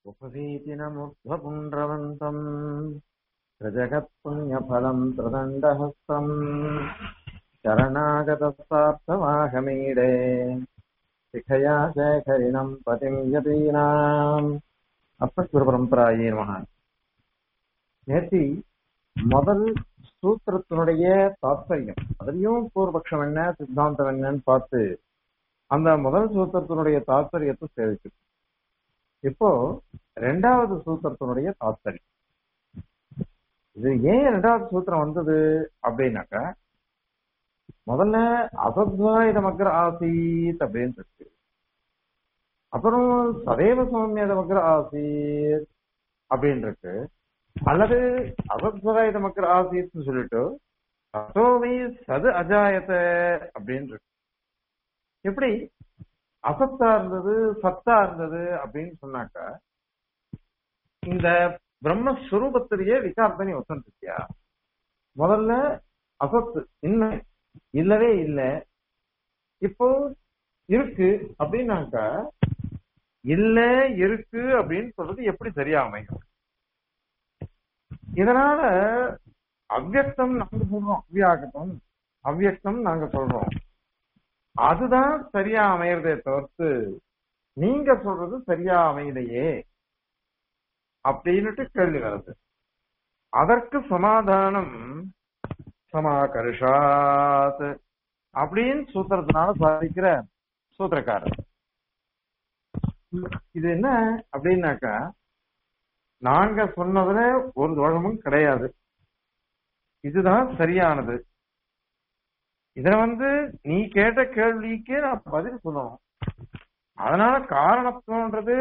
उपवीतिनमुग्धपुण्ड्रवन्तम् प्रजगत्पुण्यफलम् प्रदण्डहस्तम् शरणागतस्तार्थमाहमीडे शिखया शेखरिणम् पतिम् यतीनाम् அப்பஸ்வரபரம்பராயே நமக நேத்தி முதல் சூத்திரத்தினுடைய தாத்பரியம் அதுலயும் பூர்வபக்ஷம் என்ன சித்தாந்தம் என்னன்னு பார்த்து அந்த முதல் சூத்திரத்தினுடைய தாத்பரியத்தை சேவிச்சு இப்போ ரெண்டாவது சூத்திரத்தினுடைய தாத்பரியம் இது ஏன் ரெண்டாவது சூத்திரம் வந்தது அப்படின்னாக்கா முதல்ல அசத்வாயுத மக்ர ஆசீத் அப்படின்னு இருக்கு அப்புறம் சதேவ சௌமியத மக்ர ஆசீத் அப்படின்னு இருக்கு அல்லது அசத்வராயுத மக்ர ஆசீத்னு சொல்லிட்டு அசோவை சது அஜாயத அப்படின்னு இருக்கு எப்படி அசத்தா இருந்தது சத்தா இருந்தது அப்படின்னு சொன்னாக்கா இந்த பிரம்மஸ்வரூபத்திலேயே விசாரத்தனி வசந்தியா முதல்ல அசத்து இல்லை இல்லவே இல்லை இப்போ இருக்கு அப்படின்னாக்கா இல்ல இருக்கு அப்படின்னு சொல்றது எப்படி சரியா அமையும் இதனால அவ்வியக்தம் நாங்க சொல்றோம் அவ்வியாகத்தம் அவ்வியக்தம் நாங்க சொல்றோம் அதுதான் சரியா அமையறதே தவிர்த்து நீங்க சொல்றது சரியா அமையலையே அப்படின்னுட்டு கேள்வி வருது அதற்கு சமாதானம் சமாகர்ஷாத் அப்படின்னு சூத்திரத்தினால சாதிக்கிற சூத்திரக்காரர் இது என்ன அப்படின்னாக்கா நாங்க சொன்னதுல ஒரு தோஷமும் கிடையாது இதுதான் சரியானது இதுல வந்து நீ கேட்ட கேள்விக்கு நான் பதில் சொல்லணும் அதனால காரணத்துவன்றது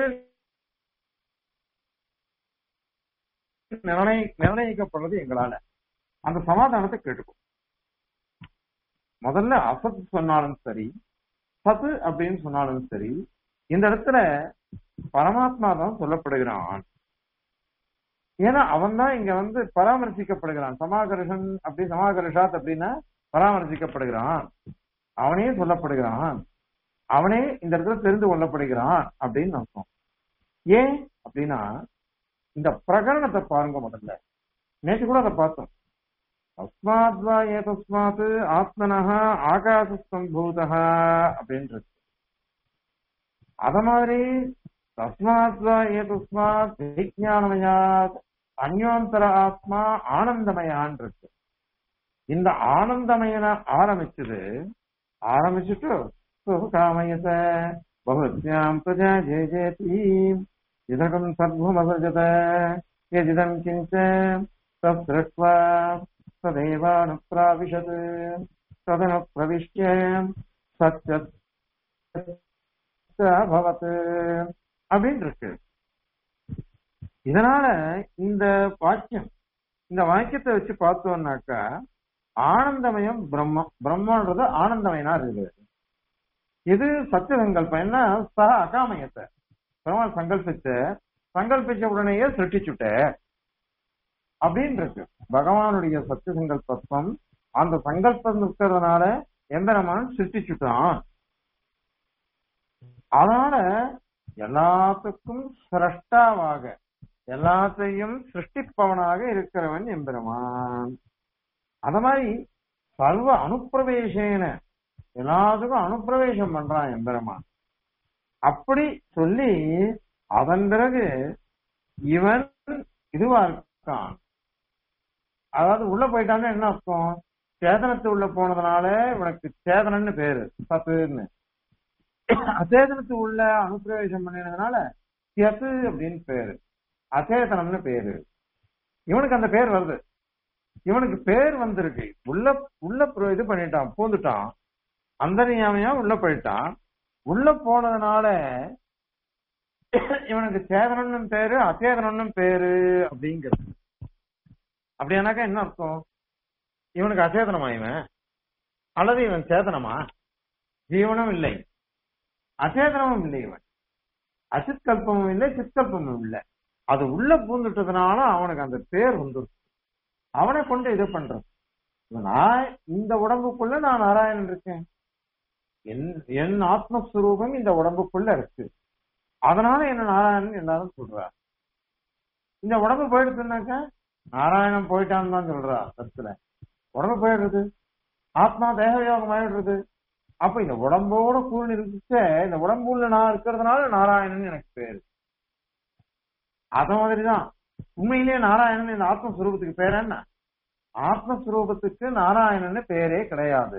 நிர்ணய நிர்ணயிக்கப்படுறது எங்களால அந்த சமாதானத்தை கேட்டுக்கும் முதல்ல அசத் சொன்னாலும் சரி சத்து அப்படின்னு சொன்னாலும் சரி இந்த இடத்துல பரமாத்மா தான் சொல்லப்படுகிறான் ஏன்னா அவன் தான் இங்க வந்து பராமரிசிக்கப்படுகிறான் சமாகர்ஷன் அப்படி சமாகர்ஷாத் அப்படின்னா பராமரிசிக்கப்படுகிறான் அவனே சொல்லப்படுகிறான் அவனே இந்த இடத்துல தெரிந்து கொள்ளப்படுகிறான் அப்படின்னு அர்த்தம் ஏன் அப்படின்னா இந்த பிரகரணத்தை பாருங்க முதல்ல நேற்று கூட அதை பார்த்தோம் தஸ்மாத்வா ஏ தஸ்மாத் ஆத்மனஹா ஆகாச சம்பூதா அப்படின்றது அத மாதிரி தஸ்மாத்வா ஏ தஸ்மாத் விஜயானமயாத் அந்யோந்தர ஆத்மா ஆனந்தமயான் இருக்கு இந்த ஆனந்தமயன ஆரம்பிச்சது ஆரம்பிச்சுட்டு சுகாமயச பகுத்யாம் பிரஜா ஜெய ஜெயதி இதகம் சர்வமசஜத எதிதம் கிஞ்ச தத்ருஷ்வா तदेवानुप्राविशत् तदनुप्रविश्य சத்யத் அப்படின்னு இருக்கு இதனால இந்த வாக்கியம் இந்த வாக்கியத்தை வச்சு பார்த்தோம்னாக்கா ஆனந்தமயம் பிரம்மம் பிரம்மன்றது ஆனந்தமயனா இருக்குது இது சத்திய சங்கல்பம் என்ன சக அகாமயத்தை பெருமாள் சங்கல்பிச்ச சங்கல்பிச்ச உடனேயே சிருஷ்டிச்சுட்ட அப்படின்னு இருக்கு பகவானுடைய சத்திய சங்கல்பம் அந்த சங்கல்பம் இருக்கிறதுனால எந்திரமான் சிருஷ்டிச்சுட்டான் அதனால எல்லாத்துக்கும் சிரஷ்டாவாக எல்லாத்தையும் சிருஷ்டிப்பவனாக இருக்கிறவன் எம்பெருமான் அத மாதிரி சர்வ அனுப்பிரவேசேன எல்லாத்துக்கும் அனுப்பிரவேசம் பண்றான் எம்பெருமான் அப்படி சொல்லி அதன் பிறகு இவன் இதுவா இருக்கான் அதாவது உள்ள போயிட்டான்னு என்ன அர்த்தம் சேதனத்து உள்ள போனதுனால இவனுக்கு சேதனன்னு பேரு சத்துன்னு அச்சேதனத்து உள்ள அனுப்பிரவேசம் பண்ணினதுனால சியத்து அப்படின்னு பேரு அச்சேதனம்னு பேரு இவனுக்கு அந்த பேர் வருது இவனுக்கு பேர் வந்திருக்கு உள்ள உள்ள இது பண்ணிட்டான் பூந்துட்டான் அந்தரியாமையா உள்ள போயிட்டான் உள்ள போனதுனால இவனுக்கு சேதனம்னு பேரு அச்சேதனம்னு பேரு அப்படிங்கிறது அப்படியானாக்கா என்ன அர்த்தம் இவனுக்கு அச்சேதனமா இவன் அல்லது இவன் சேதனமா ஜீவனும் இல்லை அச்சேதனமும் இல்லை இவன் அசித்கல்பமும் இல்லை சித்கல்பமும் இல்லை அது உள்ள பூந்துட்டதுனால அவனுக்கு அந்த பேர் வந்துருக்கு அவனை கொண்டு இது பண்றது நான் இந்த உடம்புக்குள்ள நான் நாராயணன் இருக்கேன் என் என் ஆத்மஸ்வரூபம் இந்த உடம்புக்குள்ள இருக்கு அதனால என்ன நாராயணன் எல்லாரும் சொல்றா இந்த உடம்பு போயிடுச்சுன்னாக்கா நாராயணன் போயிட்டான்னு தான் சொல்றா சத்துல உடம்பு போயிடுறது ஆத்மா தேகயோகம் ஆயிடுறது அப்ப இந்த உடம்போட கூழ் இருந்துச்சு இந்த உடம்புல நான் இருக்கிறதுனால நாராயணன் எனக்கு பேரு அத மாதிரிதான் உண்மையிலேயே நாராயணன் இந்த ஆத்மஸ்வரூபத்துக்கு பேர் என்ன ஆத்மஸ்வரூபத்துக்கு நாராயணன் பேரே கிடையாது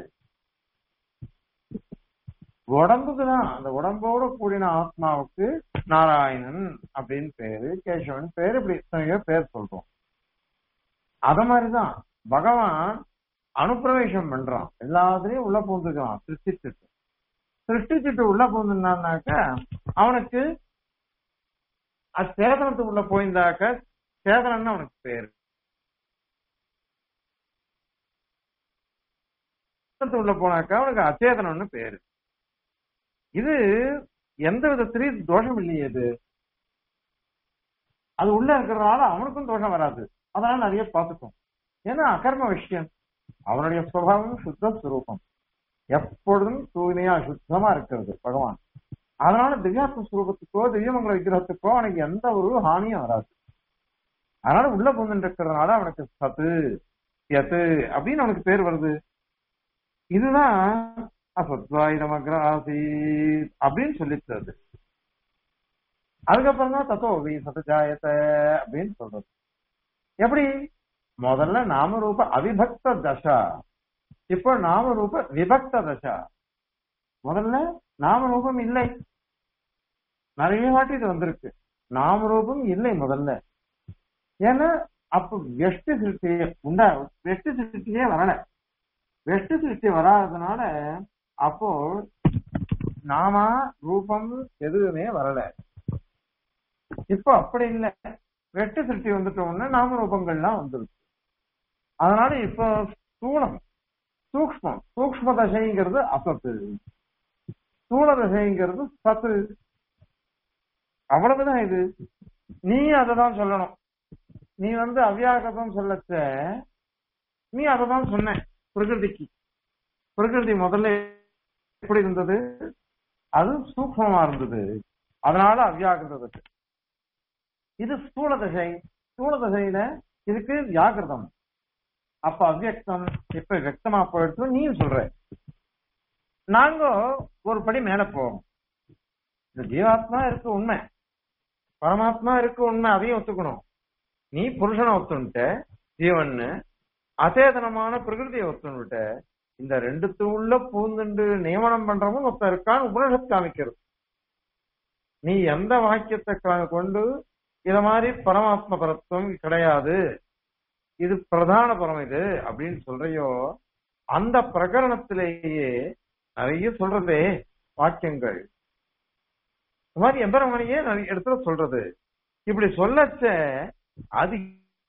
உடம்புக்கு தான் அந்த உடம்போட கூடின ஆத்மாவுக்கு நாராயணன் அப்படின்னு பேரு கேசவன் பேரு இப்படி எத்தனையோ பேர் சொல்றோம் அத மாதிரிதான் பகவான் அனுப்பிரவேசம் பண்றான் எல்லாத்துலயும் உள்ள பூந்துக்கிறான் சிருஷ்டிச்சுட்டு சிருஷ்டிச்சுட்டு உள்ள பூந்துனாக்க அவனுக்கு அது சேதனத்துக்கு உள்ள போயிருந்தாக்க சேதனம்னு அவனுக்கு பேரு சேதனத்துக்கு உள்ள போனாக்கா அவனுக்கு அச்சேதனம்னு பேரு இது எந்த விதத்திலையும் தோஷம் இல்லையே இது அது உள்ள இருக்கிறதுனால அவனுக்கும் தோஷம் வராது அதனால நிறைய பார்த்துக்கும் ஏன்னா அகர்ம விஷயம் அவனுடைய சுபாவம் சுத்த சுரூபம் எப்பொழுதும் தூய்மையா சுத்தமா இருக்கிறது பகவான் அதனால திவ்யாத்ம சுரூபத்துக்கோ திவ்யமங்கல விக்கிரகத்துக்கோ அவனுக்கு எந்த ஒரு ஹானியும் வராது அதனால உள்ள புகுந்து இருக்கிறதுனால அவனுக்கு சத்து எத்து அப்படின்னு அவனுக்கு பேர் வருது இதுதான் அசத்வாயுதமக்ராசி அப்படின்னு சொல்லித்தது அதுக்கப்புறம் தான் தத்தோ வி சதஜாயத்த அப்படின்னு சொல்றது எப்படி முதல்ல நாமரூப அவிபக்த தசா இப்போ நாமரூப விபக்த தசா முதல்ல நாமரூபம் இல்லை நிறைய வாட்டி இது வந்திருக்கு நாமரூபம் இல்லை முதல்ல ஏன்னா அப்ப வெஷ்டி சிருஷ்டி உண்டா வெஷ்டி சிருஷ்டியே வரல வெஷ்டி சிருஷ்டி வராததுனால அப்போ நாமா ரூபம் எதுவுமே வரல இப்போ அப்படி இல்லை வெட்டு சிருஷ்டி வந்துட்டோம்னா நாம ரூபங்கள்லாம் வந்துருக்கு அதனால இப்போ ஸ்தூலம் சூக்மம் சூக்ம தசைங்கிறது அசத்து ஸ்தூல தசைங்கிறது சத்து அவ்வளவுதான் இது நீ அதை தான் சொல்லணும் நீ வந்து அவ்யாகதம் சொல்லச்ச நீ அதை தான் சொன்ன பிரகிருதிக்கு பிரகிருதி முதல்ல எப்படி இருந்தது அது சூக்மமா இருந்தது அதனால அவ்யாகிருதத்துக்கு இது ஸ்தூல தசை ஸ்தூல தசையில இதுக்கு வியாகிருதம் அப்ப அவ்யக்தம் இப்ப வியக்தமா போயிடுச்சு நீ சொல்ற நாங்க ஒரு படி மேல போவோம் இந்த ஜீவாத்மா இருக்கு உண்மை பரமாத்மா இருக்கு உண்மை அதையும் ஒத்துக்கணும் நீ புருஷனை ஒத்துன்ட்ட ஜீவன்னு அசேதனமான பிரகிருதியை ஒத்துன்னுட்ட இந்த ரெண்டுத்து உள்ள பூந்துண்டு நியமனம் பண்றவங்க ஒருத்தர் இருக்கான்னு உபனிஷத் காமிக்கிறது நீ எந்த வாக்கியத்தை கா- கொண்டு இத மாதிரி பரமாத்ம பரத்துவம் கிடையாது இது பிரதான பரம் இது அப்படின்னு சொல்றியோ அந்த பிரகரணத்திலேயே நிறைய சொல்றதே வாக்கியங்கள் இந்த மாதிரி எம்பரமணியே நிறைய இடத்துல சொல்றது இப்படி சொல்லச்ச அது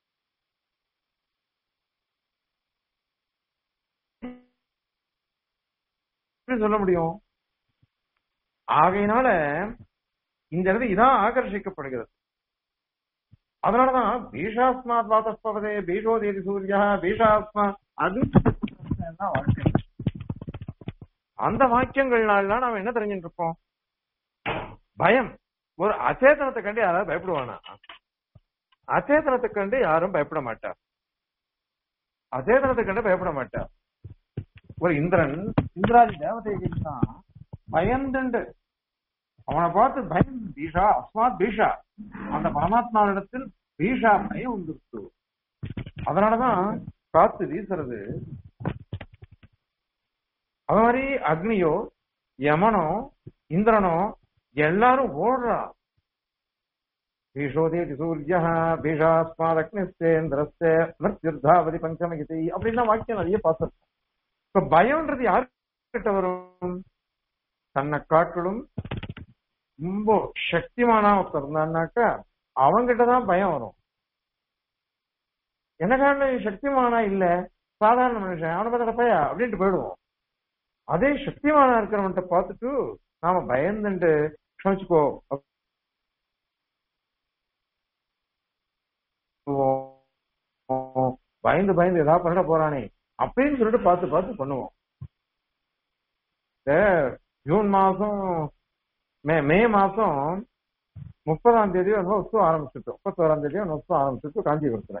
எப்படி சொல்ல முடியும் ஆகையினால இந்த இடத்துல இதான் ஆகர்ஷிக்கப்படுகிறது அதனாலதான் பீஷாஸ்மாத் வாதஸ்பவதே பீஷோ தேதி சூரியா பீஷாஸ்மா அது எல்லாம் வாழ்க்கை அந்த வாக்கியங்கள்னால நாம என்ன தெரிஞ்சுட்டு இருப்போம் பயம் ஒரு அச்சேதனத்தை கண்டு யாராவது பயப்படுவானா அச்சேதனத்தை கண்டு யாரும் பயப்பட மாட்டார் அச்சேதனத்தை கண்டு பயப்பட மாட்டார் ஒரு இந்திரன் இந்திராதி தேவதைகள் தான் பயந்துண்டு அவனை பார்த்து பயம் பீஷா அஸ்மாத் பீஷா அந்த பரமாத்மாவிடத்தில் பீஷா பயம் வந்துருச்சு அதனாலதான் காத்து வீசுறது அது மாதிரி அக்னியோ யமனோ இந்திரனோ எல்லாரும் ஓடுறா பீஷோதேதி சூரிய பீஷாஸ்மாத் அக்னிஸ்தேந்திரஸ்தே மிருத்யுர்தாவதி பஞ்சமகிதி அப்படின்னா வாக்கியம் நிறைய பார்த்திருக்கோம் இப்ப பயம்ன்றது யாருக்கிட்ட வரும் தன்னை காட்டிலும் ரொம்ப சக்திமானா ஒருத்தர் இருந்தான்னாக்கா அவங்கிட்ட தான் பயம் வரும் எனக்கான சக்திமானா இல்ல சாதாரண மனுஷன் அவனை பார்த்த பையா அப்படின்ட்டு போயிடுவோம் அதே சக்திமானா இருக்கிறவன்ட்ட பார்த்துட்டு நாம பயந்துட்டு க்ஷமிச்சுக்கோ பயந்து பயந்து ஏதாவது பண்ணிட போறானே அப்படின்னு சொல்லிட்டு பார்த்து பார்த்து பண்ணுவோம் இந்த ஜூன் மாசம் மே மே மாசம் முப்பதாம் தேதி வந்து உற்சவம் ஆரம்பிச்சுட்டு முப்பத்தோராம் தேதி வந்து உற்சவம் ஆரம்பிச்சுட்டு காஞ்சிபுரத்துல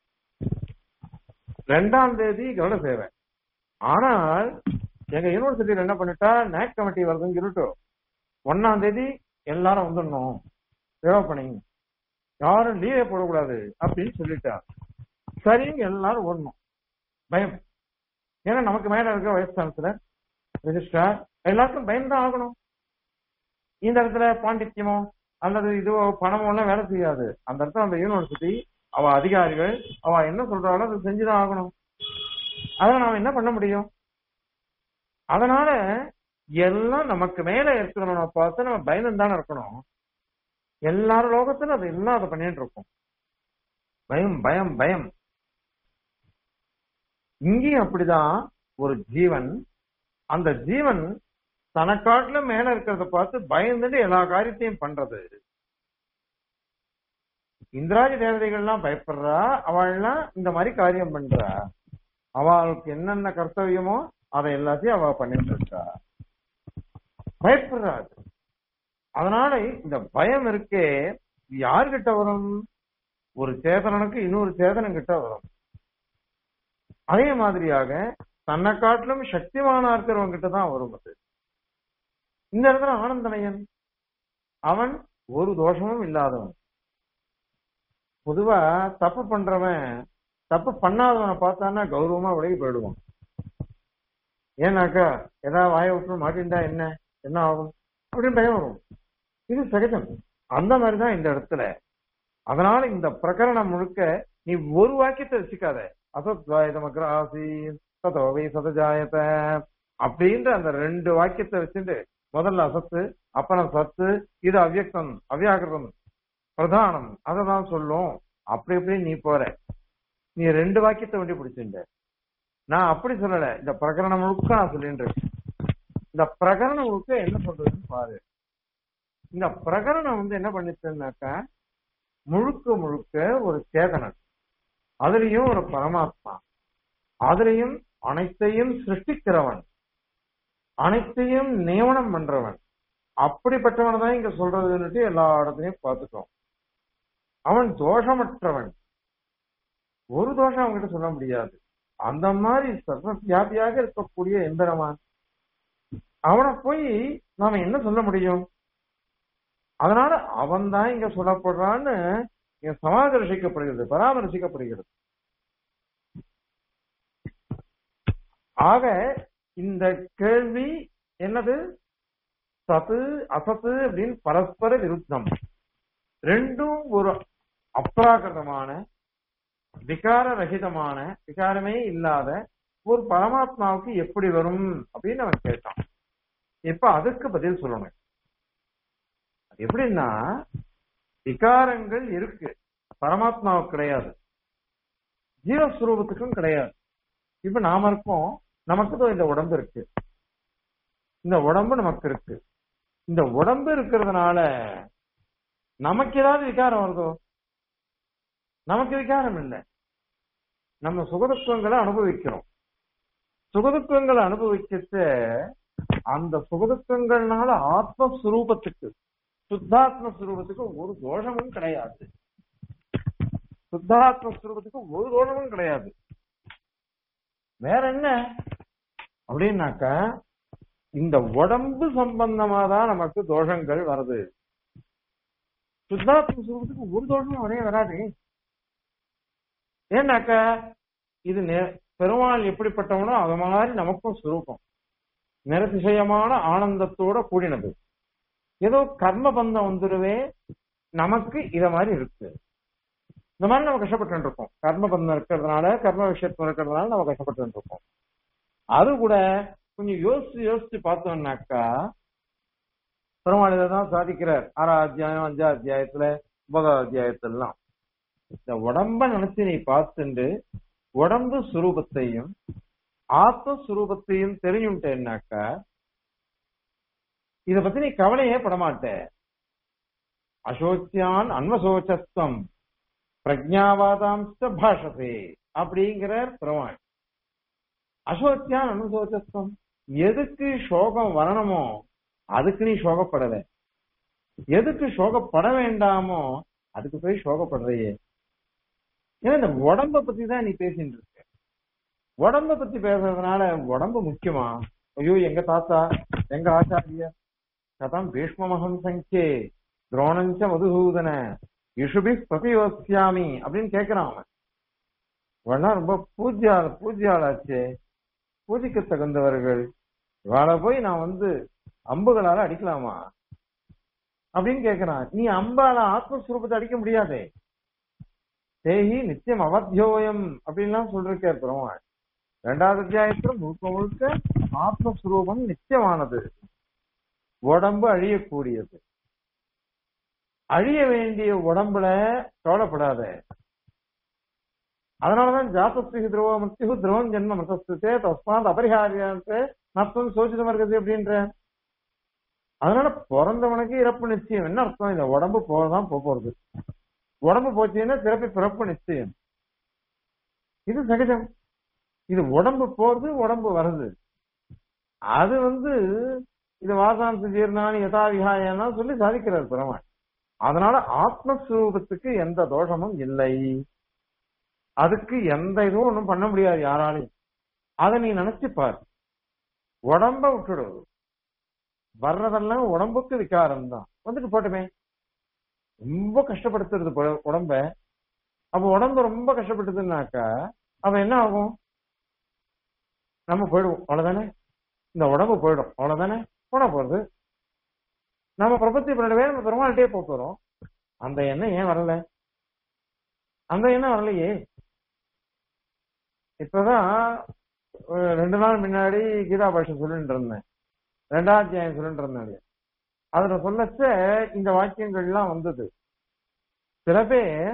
ரெண்டாம் தேதி கருட சேவை ஆனால் எங்க யூனிவர்சிட்டியில என்ன பண்ணிட்டா நேக் கமிட்டி வருதுன்னு சொல்லிட்டு ஒன்னாம் தேதி எல்லாரும் வந்துடணும் ஓப்பனிங் யாரும் லீவே போடக்கூடாது அப்படின்னு சொல்லிட்டா சரிங்க எல்லாரும் ஓடணும் பயம் ஏன்னா நமக்கு மேல இருக்க வைஸ் சான்சலர் ரெஜிஸ்ட்ரார் எல்லாருக்கும் பயம்தான் ஆகணும் இந்த இடத்துல பாண்டித்யமோ அல்லது இதுவோ பணமோ எல்லாம் வேலை செய்யாது அந்த இடத்துல அந்த யூனிவர்சிட்டி அவ அதிகாரிகள் அவ என்ன சொல்றாங்களோ அதை செஞ்சுதான் ஆகணும் அதை நாம என்ன பண்ண முடியும் அதனால எல்லாம் நமக்கு மேல இருக்கிறவனை பார்த்து நம்ம பயந்து தானே இருக்கணும் எல்லாரும் லோகத்துல அது எல்லாம் அதை பண்ணிட்டு இருக்கோம் பயம் பயம் பயம் இங்கேயும் அப்படிதான் ஒரு ஜீவன் அந்த ஜீவன் தனக்காட்டுல மேல இருக்கிறத பார்த்து பயந்துட்டு எல்லா காரியத்தையும் பண்றது இந்திராஜி தேவதைகள்லாம் பயப்படுறா அவள்லாம் இந்த மாதிரி காரியம் பண்றா அவளுக்கு என்னென்ன கர்த்தவியமோ அதை எல்லாத்தையும் அவ பண்ணிட்டு இருக்கா பயப்படுறா அது. அதனால இந்த பயம் இருக்கே இது யார்கிட்ட வரும் ஒரு சேதனனுக்கு இன்னொரு சேதனம் கிட்ட வரும் அதே மாதிரியாக தன்னை காட்டிலும் சக்திமானா இருக்கிறவங்க கிட்ட தான் வரும் அது இந்த இடத்துல ஆனந்தமயன் அவன் ஒரு தோஷமும் இல்லாதவன் பொதுவா தப்பு பண்றவன் தப்பு பண்ணாதவனை பார்த்தான்னா கௌரவமா விலகி போயிடுவான் ஏன்னாக்கா ஏதாவது வாய விட்டு மாட்டின்டா என்ன என்ன ஆகும் அப்படின்னு பயம் வரும் இது சகஜம் அந்த மாதிரிதான் இந்த இடத்துல அதனால இந்த பிரகரணம் முழுக்க நீ ஒரு வாக்கியத்தை வச்சுக்காத அசத்வாயுதமக்ராசி சதோவை சதஜாயத அப்படின்ற அந்த ரெண்டு வாக்கியத்தை வச்சுட்டு முதல்ல அசத்து அப்புறம் சத்து இது அவ்யக்தம் அவ்யாகிருதம் பிரதானம் அதை தான் சொல்லும் அப்படி எப்படி நீ போற நீ ரெண்டு வாக்கியத்தை வண்டி பிடிச்சிட்ட நான் அப்படி சொல்லல இந்த பிரகரணம் முழுக்க நான் சொல்லிட்டு இருக்கேன் இந்த பிரகரணம் முழுக்க என்ன சொல்றதுன்னு பாரு இந்த பிரகரணம் வந்து என்ன பண்ணிச்சுன்னாக்கா முழுக்க முழுக்க ஒரு சேதனன் அதுலயும் ஒரு பரமாத்மா அதுலயும் அனைத்தையும் சிருஷ்டிக்கிறவன் அனைத்தையும் நியமனம் பண்றவன் அப்படிப்பட்டவன் தான் இங்க சொல்றதுன்னுட்டு எல்லா இடத்துலயும் பார்த்துட்டோம் அவன் தோஷமற்றவன் ஒரு தோஷம் அவன்கிட்ட சொல்ல முடியாது அந்த மாதிரி சர்வ வியாபியாக இருக்கக்கூடிய எந்திரமான் அவனை போய் நாம என்ன சொல்ல முடியும் அதனால அவன் தான் இங்க சொல்லப்படுறான்னு இங்க சமாதரிசிக்கப்படுகிறது பராமரிசிக்கப்படுகிறது ஆக இந்த கேள்வி என்னது சத்து அசத்து அப்படின்னு பரஸ்பர விருத்தம் ரெண்டும் ஒரு அப்ராகிருதமான விகார ரகிதமான விகாரமே இல்லாத ஒரு பரமாத்மாவுக்கு எப்படி வரும் அப்படின்னு அவன் கேட்டான் இப்ப அதுக்கு பதில் சொல்லணும் அது எப்படின்னா விகாரங்கள் இருக்கு பரமாத்மாவுக்கு கிடையாது ஜீவஸ்வரூபத்துக்கும் கிடையாது இப்ப நாம இருக்கோம் நமக்கு தான் இந்த உடம்பு இருக்கு இந்த உடம்பு நமக்கு இருக்கு இந்த உடம்பு இருக்கிறதுனால நமக்கு ஏதாவது விகாரம் வருதோ நமக்கு விகாரம் இல்லை நம்ம சுகதுக்கங்களை அனுபவிக்கிறோம் சுகதுக்கங்களை அனுபவிக்கிட்டு அந்த சுகதுக்கங்கள்னால ஆத்மஸ்வரூபத்துக்கு சுத்தாத்ம ஸ்வரூபத்துக்கு ஒரு தோஷமும் கிடையாது சுத்தாத்ம ஸ்வரூபத்துக்கு ஒரு தோஷமும் கிடையாது வேற என்ன அப்படின்னாக்கா இந்த உடம்பு சம்பந்தமா தான் நமக்கு தோஷங்கள் வருது சுத்தாத்ம சுரூபத்துக்கு ஒரு தோஷமும் வரவே வராது ஏன்னாக்கா இது நெ- பெருமாள் எப்படிப்பட்டவனோ அது மாதிரி நமக்கும் சுரூபம் நிரதிசயமான ஆனந்தத்தோட கூடினது ஏதோ கர்ம பந்தம் வந்துருவே நமக்கு இத மாதிரி இருக்கு இந்த மாதிரி நம்ம கஷ்டப்பட்டு இருக்கோம் கர்ம பந்தம் இருக்கிறதுனால கர்ம விஷயத்துல இருக்கிறதுனால நம்ம கஷ்டப்பட்டு இருக்கோம் அது கூட கொஞ்சம் யோசிச்சு யோசிச்சு பார்த்தோம்னாக்கா பெருமாள் தான் சாதிக்கிறார் ஆறாம் அத்தியாயம் அஞ்சாம் அத்தியாயத்துல ஒன்பதாம் அத்தியாயத்திலாம் இந்த உடம்ப நினைச்சு நீ பார்த்துண்டு உடம்பு சுரூபத்தையும் ஆத்மஸ்வரூபத்தையும் தெரிஞ்சுட்டேன்னாக்கா இத பத்தி நீ கவலையே படமாட்ட அசோச்சியான் அன்வசோச்சஸ்தம் பிரஜாவாதாம்ச பாஷசே அப்படிங்கிறார் பெருமாள் அசோச்சியான் அன்வசோச்சஸ்தம் எதுக்கு சோகம் வரணுமோ அதுக்கு நீ சோகப்படல எதுக்கு சோகப்பட வேண்டாமோ அதுக்கு போய் சோகப்படுறையே ஏன்னா இந்த உடம்ப பத்தி தான் நீ பேசிட்டு இருக்க உடம்ப பத்தி பேசுறதுனால உடம்பு முக்கியமா ஐயோ எங்க தாத்தா எங்க ஆச்சாரிய கதம் பீஷ்மமகம் சங்கே துரோணஞ்ச மதுசூதன இஷுபி பிரதியோசியாமி அப்படின்னு கேக்குறான் அவன் இவெல்லாம் ரொம்ப பூஜ்யால பூஜ்யாளாச்சே பூஜைக்கு தகுந்தவர்கள் இவாள போய் நான் வந்து அம்புகளால அடிக்கலாமா அப்படின்னு கேக்குறான் நீ அம்பால ஆத்மஸ்வரூபத்தை அடிக்க முடியாதே தேஹி நித்தியம் அவத்தியோயம் அப்படின்லாம் சொல்லிருக்கார் பெருமாள் ரெண்டாவது அத்தியாயத்துல முழுக்க முழுக்க ஆத்மஸ்வரூபம் நித்தியமானது உடம்பு அழியக்கூடியது அழிய வேண்டிய உடம்புல கவலைப்படாத அதனாலதான் ஜாத்தஸ்திகு திரவ முத்திகு திரவம் ஜென்ம மத்தஸ்தே தஸ்மாத் அபரிஹாரியான்ட்டு நத்தம் சோசிதம் இருக்குது அப்படின்ற அதனால பிறந்தவனுக்கு இறப்பு நிச்சயம் என்ன அர்த்தம் இந்த உடம்பு போறதான் போக போறது உடம்பு போச்சுன்னா பிறப்பு பிறப்பு நிச்சயம் இது சகஜம் இது உடம்பு போறது உடம்பு வருது அது வந்து இது வாசாந்த ஜீர்ணானி யதாவிகாயன்னா சொல்லி சாதிக்கிறார் பெருமாள் அதனால ஆத்மஸ்வரூபத்துக்கு எந்த தோஷமும் இல்லை அதுக்கு எந்த இதுவும் ஒண்ணும் பண்ண முடியாது யாராலையும் அதை நீ நினைச்சு பார் உடம்ப விட்டுடு வர்றதெல்லாம் உடம்புக்கு விகாரம் தான் வந்துட்டு போட்டுமே ரொம்ப கஷ்டப்படுத்துறது பு- உடம்ப அப்ப உடம்பு ரொம்ப கஷ்டப்பட்டதுன்னாக்கா அப்ப என்ன ஆகும் நம்ம போயிடுவோம் அவ்வளவுதானே இந்த உடம்பு போயிடும் அவ்வளவுதானே போனா போறது நம்ம பிரபத்தி பண்ணவே நம்ம பெருமாள்கிட்டே போக போறோம் அந்த எண்ணம் ஏன் வரல அந்த எண்ணம் வரலையே இப்பதான் ஒரு ரெண்டு நாள் முன்னாடி கீதா பாஷை சொல்லிட்டு இருந்தேன் ரெண்டாம் அத்தியாயம் சொல்லிட்டு இருந்தாங்க அதுல சொல்லச்ச இந்த வாக்கியங்கள்லாம் வந்தது சில பேர்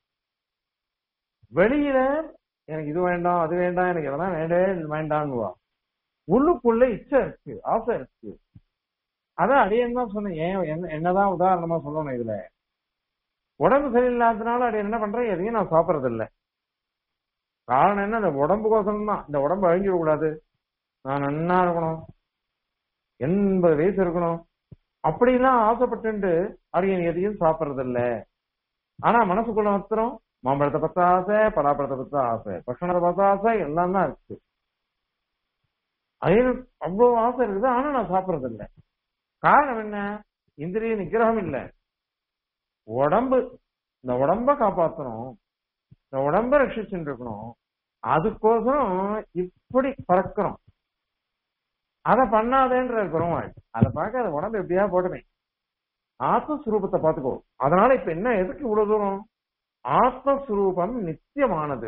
வெளியில எனக்கு இது வேண்டாம் அது வேண்டாம் எனக்கு இதெல்லாம் வேண்டவே வேண்டான்னுவா உள்ளுக்குள்ள இச்சை இருக்கு ஆசை இருக்கு அதான் அடியன் தான் சொன்னேன் ஏன் என்ன என்னதான் உதாரணமா சொல்லணும் இதுல உடம்பு சரியில்லாததுனால அடி என்ன பண்றேன் எதையும் நான் சாப்பிடறது இல்ல காரணம் என்ன இந்த உடம்பு கோசம் தான் இந்த உடம்பு அழிஞ்சிட கூடாது நான் நன்னா இருக்கணும் எண்பது வயசு இருக்கணும் அப்படிலாம் ஆசைப்பட்டு அடியன் எதையும் சாப்பிடறது இல்ல ஆனா மனசுக்குள்ள மாத்திரம் மாம்பழத்தை பத்த ஆசை பலாப்பழத்தை பத்த ஆசை பக்ஷணத்தை பத்த ஆசை எல்லாம் தான் இருக்கு அது அவ்வளவு ஆசை இருக்குது ஆனா நான் சாப்பிடறது இல்ல காரணம் என்ன இந்திரிய நிகிரகம் இல்ல உடம்பு இந்த உடம்ப காப்பாத்தணும் இந்த உடம்ப ரட்சிச்சுட்டு இருக்கணும் அதுக்கோசரம் இப்படி பறக்கிறோம் அதை பண்ணாதேன்ற பெருமாள் அதை பார்க்க அது உடம்பு எப்படியா போட்டுமே ஆத்மஸ்வரூபத்தை பார்த்துக்கோ அதனால இப்ப என்ன எதுக்கு இவ்வளவு தூரம் ஆத்மஸ்வரூபம் நித்தியமானது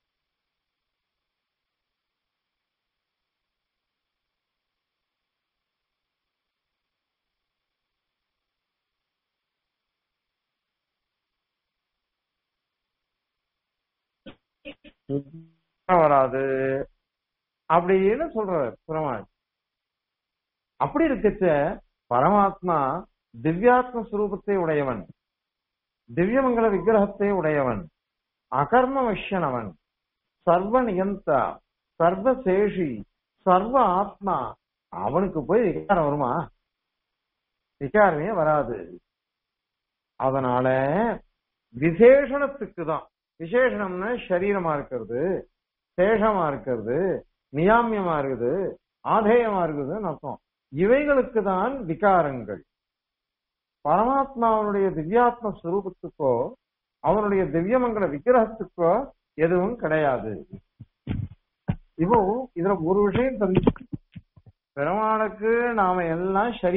வராது அப்படின்னு சொல்றாரு பெருமாள் அப்படி இருக்கச்ச பரமாத்மா திவ்யாத்ம ஸ்வரூபத்தை உடையவன் திவ்யமங்கல விக்கிரகத்தை உடையவன் அகர்ம விஷயனவன் சர்வ நியந்தா சர்வசேஷி சர்வ ஆத்மா அவனுக்கு போய் விகாரம் வருமா விகாரமே வராது அதனால விசேஷணத்துக்கு தான் விசேஷணம்னா சரீரமா இருக்கிறது சேஷமா இருக்கிறது நியாமியமா இருக்குது ஆதேயமா இருக்குதுன்னு அர்த்தம் இவைகளுக்கு தான் விகாரங்கள் பரமாத்மாவனுடைய திவ்யாத்ம ஸ்வரூபத்துக்கோ அவனுடைய திவ்யமங்கல விக்கிரகத்துக்கோ எதுவும் கிடையாது இப்போ இதுல ஒரு விஷயம் தெரிஞ்சு பெருமாளுக்கு நாம எல்லாம் சரி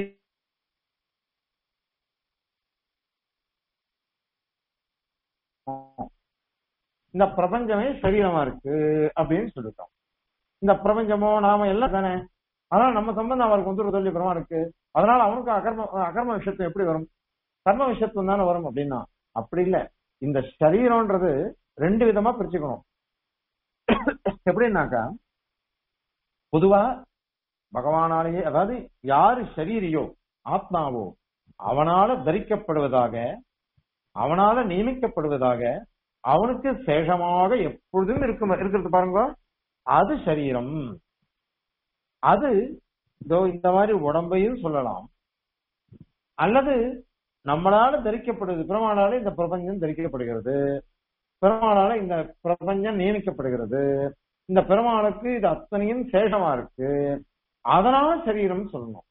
இந்த பிரபஞ்சமே சரீரமா இருக்கு அப்படின்னு சொல்லிட்டோம் இந்த பிரபஞ்சமோ நாம எல்லாம் தானே அதனால நம்ம சம்பந்தம் அவருக்கு வந்து சொல்லி பிரமா இருக்கு அதனால அவனுக்கு அகர்ம அகர்ம விஷயத்துவம் எப்படி வரும் கர்ம விஷயத்துவம் தானே வரும் அப்படின்னா அப்படி இல்ல இந்த சரீரம்ன்றது ரெண்டு விதமா பிரிச்சுக்கணும் எப்படின்னாக்கா பொதுவா பகவானாலேயே அதாவது யாரு சரீரியோ ஆத்மாவோ அவனால தரிக்கப்படுவதாக அவனால நியமிக்கப்படுவதாக அவனுக்கு சேஷமாக எப்பொழுதும் இருக்கும் இருக்கிறது பாருங்க அது சரீரம் அது இதோ இந்த மாதிரி உடம்பையும் சொல்லலாம் அல்லது நம்மளால தரிக்கப்படுது பெருமாளால இந்த பிரபஞ்சம் தரிக்கப்படுகிறது பெருமாளால இந்த பிரபஞ்சம் நியமிக்கப்படுகிறது இந்த பெருமாளுக்கு இது அத்தனையும் சேஷமா இருக்கு அதனால சரீரம் சொல்லணும்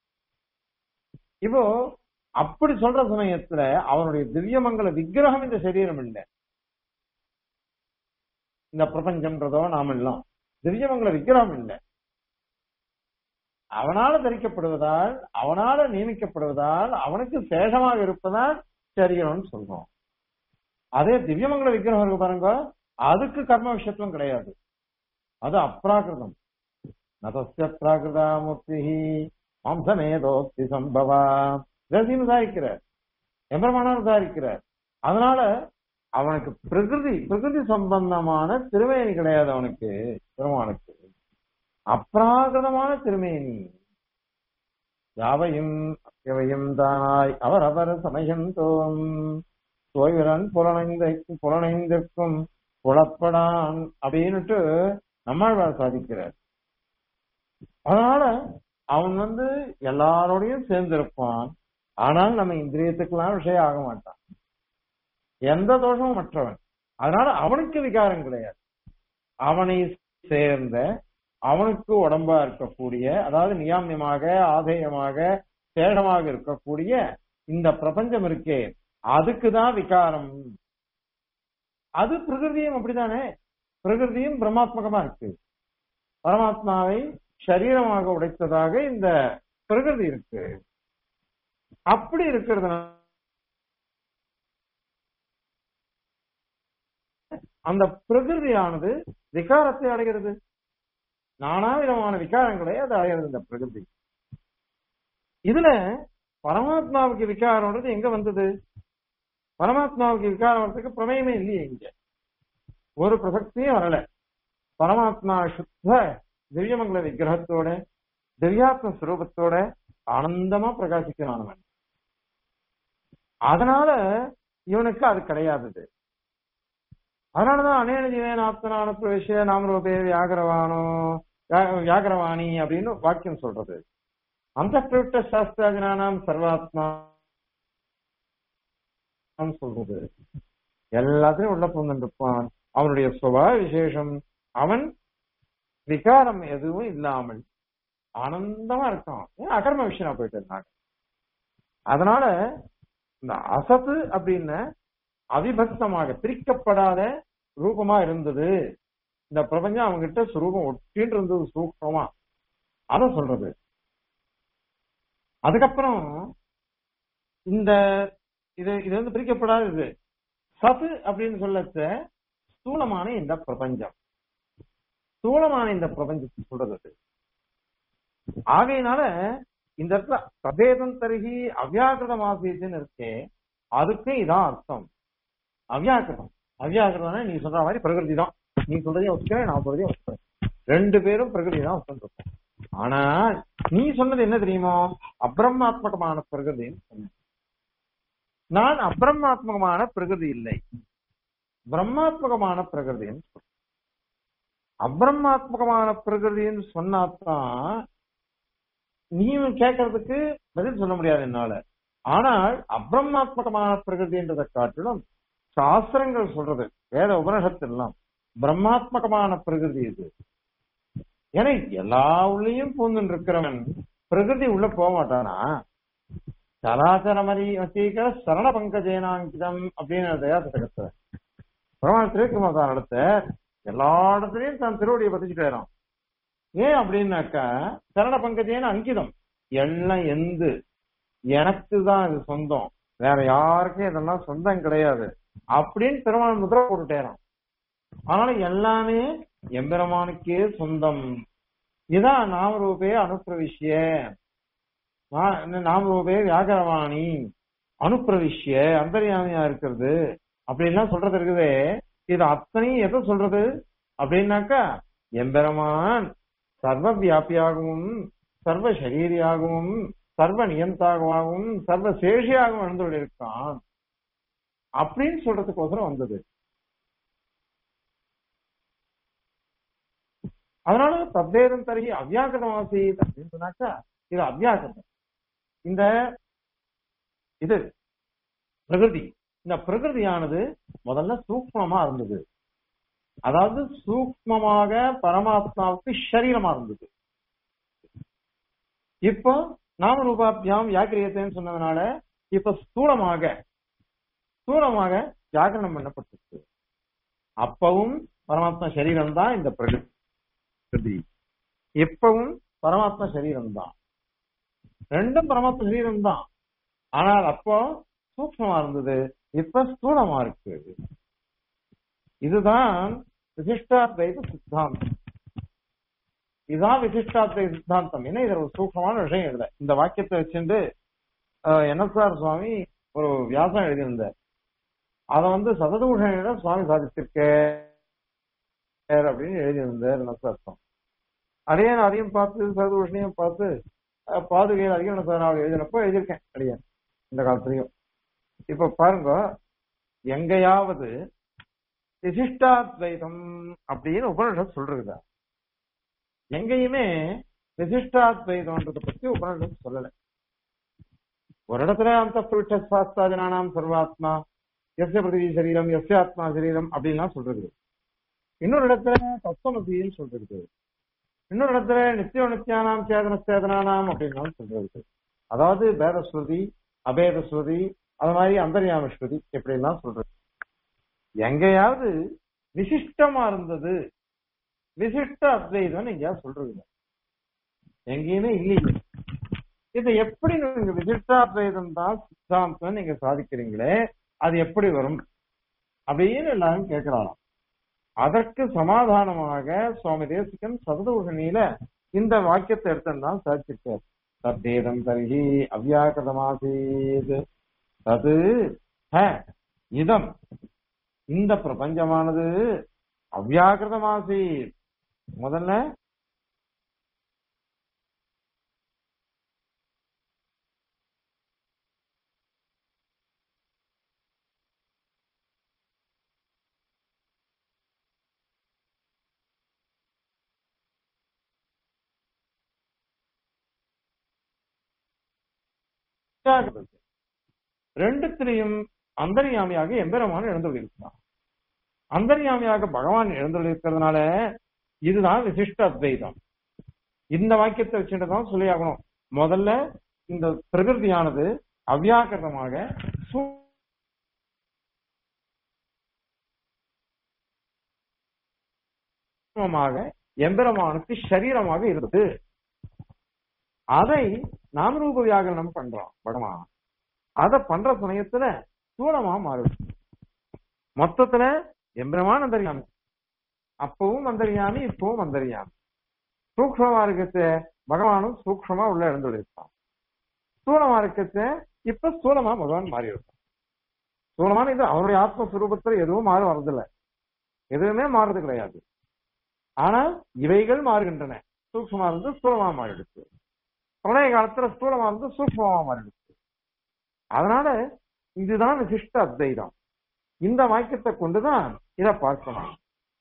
இப்போ அப்படி சொல்ற சமயத்துல அவனுடைய திவ்யமங்கல விக்கிரகம் இந்த சரீரம் இல்லை இந்த பிரபஞ்சம்ன்றதோ நாம எல்லாம் திவ்யமங்கல விக்கிரகம் இல்லை அவனால தரிக்கப்படுவதால் அவனால நியமிக்கப்படுவதால் அவனுக்கு சேஷமாக இருப்பதால் சரீரம்னு சொல்றோம் அதே திவ்யமங்கல விக்கிரகம் இருக்கு பாருங்க அதுக்கு கர்ம விஷயத்துவம் கிடையாது அது அப்ராகிருதம் நதஸ்ய பிராகிருதா மூர்த்தி மாம்சமேதோஸ்தி சம்பவா ரசியம் சாதிக்கிறார் எம்பெருமானார் சாதிக்கிறார் அதனால அவனுக்கு பிரகிருதி பிரகிருதி சம்பந்தமான திருமேனி கிடையாது அவனுக்கு பெருமானுக்கு அப்ராகிருதமான திருமேனி யாவையும் அவையும் தானாய் அவர் அவர் சமயம் தோம் தோய்வரன் புலனைந்திருக்கும் புலனைந்திருக்கும் புலப்படான் அப்படின்னுட்டு நம்மாழ்வார் சாதிக்கிறார் அதனால அவன் வந்து எல்லாரோடையும் சேர்ந்திருப்பான் ஆனால் நம்ம இந்திரியத்துக்கெல்லாம் விஷயம் ஆக மாட்டான் எந்த தோஷமும் மற்றவன் அதனால அவனுக்கு விகாரம் கிடையாது அவனை சேர்ந்த அவனுக்கு உடம்பா இருக்கக்கூடிய அதாவது நியாமியமாக ஆதேயமாக சேடமாக இருக்கக்கூடிய இந்த பிரபஞ்சம் இருக்கே அதுக்குதான் விகாரம் அது பிரகிருதியும் அப்படித்தானே பிரகிருதியும் பிரம்மாத்மகமா இருக்கு பரமாத்மாவை சரீரமாக உடைத்ததாக இந்த பிரகிருதி இருக்கு அப்படி இருக்கிறதுனால அந்த பிரகிருதியானது விகாரத்தை அடைகிறது நானா விதமான விகாரங்களை அது அடைகிறது இந்த பிரகிருதி இதுல பரமாத்மாவுக்கு விகாரம்ன்றது எங்க வந்தது பரமாத்மாவுக்கு விகாரம் வர்றதுக்கு பிரமேயமே இல்லையே இங்க ஒரு பிரசக்தியும் வரல பரமாத்மா சுத்த திவ்யமங்கல விக்கிரகத்தோட திவ்யாத்ம ஸ்வரூபத்தோட ஆனந்தமா பிரகாசிக்கிறானவன் அதனால இவனுக்கு அது கிடையாதது அதனாலதான் அநேக ஜீவன் ஆப்தனான பிரவேச நாமரூபே வியாகரவானோ வியாகரவாணி அப்படின்னு வாக்கியம் சொல்றது அந்த பிரவிட்ட சாஸ்திராஜனானாம் சர்வாத்மா சொல்றது எல்லாத்தையும் உள்ள புகுந்திருப்பான் அவனுடைய சுபாவ விசேஷம் அவன் விகாரம் எதுவும் இல்லாமல் ஆனந்தமா இருக்கான் ஏன் அகர்ம விஷயம் போயிட்டு இருந்தாங்க அதனால இந்த அசத்து அப்படின்னு அவிபக்தமாக பிரிக்கப்படாத ரூபமா இருந்தது இந்த பிரபஞ்சம் அவங்ககிட்ட சுரூபம் ஒட்டின்னு இருந்தது சூக்ஷமா அத சொல்றது அதுக்கப்புறம் இந்த இது இது வந்து பிரிக்கப்படாதது சத்து அப்படின்னு சொல்லச்ச ஸ்தூலமான இந்த பிரபஞ்சம் ஸ்தூலமான இந்த பிரபஞ்சத்தை சொல்றது அது ஆகையினால இந்த இடத்துல பிரபேதம் தருகி அவ்யாகிருதம் ஆசியத்துன்னு இருக்கே அதுக்கு இதான் அர்த்தம் அவ்யாக்கிருதம் அவ்யாக்கிருதம்னா நீ சொல்ற மாதிரி பிரகிருதி தான் நீ சொல்றதையும் ஒத்துக்கிறேன் நான் சொல்றதையும் ஒத்துக்கிறேன் ரெண்டு பேரும் பிரகிருதி தான் ஒத்துருக்கோம் ஆனா நீ சொன்னது என்ன தெரியுமோ அப்ரமாத்மகமான பிரகிருதின்னு சொன்ன நான் அப்ரமாத்மகமான பிரகிருதி இல்லை பிரம்மாத்மகமான பிரகிருதின்னு சொல்றேன் அப்ரமாத்மகமான பிரகிருதின்னு சொன்னாதான் நீ கேட்கறதுக்கு பதில் சொல்ல முடியாது என்னால ஆனால் அப்ரமாத்மகமான பிரகிருதின்றதை காட்டிலும் சாஸ்திரங்கள் சொல்றது வேத உபனிஷத்தெல்லாம் பிரம்மாத்மகமான பிரகிருதி இது ஏன்னா எல்லா உள்ளயும் பூந்துட்டு இருக்கிறவன் பிரகிருதி உள்ள போக மாட்டானா சராசரமதி வசீகர சரண பங்கஜேனாங்கிதம் அப்படின்னு தயாசகத்தை பிரமாண திருக்குமார் நடத்த எல்லா இடத்துலயும் தன் திருவடியை பதிச்சுட்டு ஏன் அப்படின்னாக்கா சரண பங்கஜேன அங்கிதம் எல்லாம் எந்து எனக்கு தான் இது சொந்தம் வேற யாருக்கும் இதெல்லாம் சொந்தம் கிடையாது அப்படின்னு பெருமாள் முதிரை போட்டுட்டேறான் அதனால எல்லாமே எம்பெருமானுக்கே சொந்தம் இதான் நாமரூபே அனுப்பிரவிஷ்ய நாமரூபே வியாகரவாணி அனுப்பிரவிஷ்ய அந்தர்யாமியா இருக்கிறது அப்படின்லாம் சொல்றது இருக்குதே இது அத்தனையும் எதை சொல்றது அப்படின்னாக்கா எம்பெருமான் சர்வ வியாபியாகவும் சர்வ சரீரியாகவும் சர்வ நியந்தாகவும் சர்வ சேஷியாகவும் எழுந்து இருக்கான் அப்படின்னு சொல்றதுக்கோசரம் வந்தது அதனால தத்வேதம் தருகி அவ்யாக்கிரதம் ஆசீத் அப்படின்னு சொன்னாக்கா இது அவ்யாக்கிரதம் இந்த இது பிரகிருதி இந்த பிரகிருதியானது முதல்ல சூக்மமா இருந்தது அதாவது சூக்மமாக பரமாத்மாவுக்கு சரீரமா இருந்தது இப்போ நாம ரூபாபியாம் வியாக்கிரியத்தைன்னு சொன்னதுனால இப்ப ஸ்தூலமாக ஸ்தூலமாக வியாக்கரணம் பண்ணப்பட்டிருக்கு அப்பவும் பரமாத்மா சரீரம் தான் இந்த பிரகிருதி இப்பவும் பரமாத்மா சரீரம் தான் ரெண்டும் பரமாத்மா சரீரம் தான் ஆனால் அப்போ சூக்மமா இருந்தது இப்ப ஸ்தூலமா இருக்கு இதுதான் விசிஷ்டாத்வைத சித்தாந்தம் இதுதான் விசிஷ்டாத்வைத சித்தாந்தம் ஏன்னா இது ஒரு சூக்மமான விஷயம் இல்லை இந்த வாக்கியத்தை வச்சுட்டு என்எஸ்ஆர் சுவாமி ஒரு வியாசம் எழுதியிருந்தார் அதை வந்து சததூஷணியிடம் சுவாமி சாதிச்சிருக்கார் அப்படின்னு எழுதியிருந்தார் என்எஸ்ஆர் சுவாமி அடியன் அதையும் பார்த்து சததூஷணியும் பார்த்து பாதுகையில் அதிகம் நான் எழுதினப்போ எழுதியிருக்கேன் அடியன் இந்த காலத்துலயும் இப்ப பாருங்க எங்கேயாவது விசிஷ்டாத்வைதம் அப்படின்னு உபனிஷத் சொல்றதா எங்கேயுமே விசிஷ்டாத்வைதம்ன்றதை பத்தி உபனிஷத் சொல்லல ஒரு இடத்துல அந்த சாஸ்தாஜனானாம் சர்வாத்மா எஸ்ய பிரதிவி சரீரம் எஸ்ய ஆத்மா சரீரம் அப்படின்லாம் சொல்றது இன்னொரு இடத்துல தத்துவமசின்னு சொல்றது இன்னொரு இடத்துல நித்திய நித்தியானாம் சேதன சேதனானாம் அப்படின்லாம் சொல்றது அதாவது பேதஸ்ருதி அபேதஸ்ருதி அது மாதிரி அந்தர்யாம ஸ்ருதி எப்படிலாம் சொல்றது எங்கேயாவது விசிஷ்டமா இருந்தது விசிஷ்ட அத்வைதம் எங்கேயாவது சொல்றது எங்கேயுமே இல்லையே இது எப்படி நீங்க விசிஷ்டாத்வைதம் தான் சித்தாந்தம் நீங்க சாதிக்கிறீங்களே அது எப்படி வரும் அப்படின்னு எல்லாரும் கேட்கிறாராம் அதற்கு சமாதானமாக சுவாமி தேசிகன் சததூஷணியில இந்த வாக்கியத்தை எடுத்தான் சாதிச்சிருக்கார் தத்தேதம் தர்ஹி அவ்யாக்கிரதமாசீத் தது இதம் இந்த பிரபஞ்சமானது அவ்யாக்கிரதமாசி முதல்ல ரெண்டுத்திலையும் அந்தர்யாமியாக எம்பெருமான் எழுந்துள்ளிருக்கிறான் அந்தர்யாமியாக பகவான் எழுந்துள்ளிருக்கிறதுனால இதுதான் விசிஷ்ட அத்வைதம் இந்த வாக்கியத்தை வச்சுட்டு தான் சொல்லியாகணும் முதல்ல இந்த பிரகிருதியானது அவ்யாக்கிரதமாக சூக்மமாக எம்பெருமானுக்கு சரீரமாக இருந்தது அதை நாமரூப வியாகரணம் பண்றோம் பகவான் அதை பண்ற சமயத்துல சூழமா மாறுது மொத்தத்துல எம்பெருமான் அந்தரியாமி அப்பவும் அந்தரியாமி இப்பவும் அந்தரியாமி சூக்மமா இருக்கச்ச பகவானும் சூக்மமா உள்ள எழுந்துள்ளிருப்பான் ஸ்தூலமா இருக்கச்ச இப்ப ஸ்தூலமா பகவான் மாறி இருப்பான் ஸ்தூலமான இது அவருடைய ஆத்மஸ்வரூபத்துல எதுவும் மாற வரதில்லை எதுவுமே மாறுறது கிடையாது ஆனா இவைகள் மாறுகின்றன சூக்மமா இருந்து ஸ்தூலமா மாறிடுச்சு பிரளய காலத்துல ஸ்தூலமா இருந்து சூக்மமா மாறிடுச்சு அதனால இதுதான் விசிஷ்ட அத்வைதம் இந்த வாக்கியத்தை கொண்டுதான் இதை பார்க்கணும்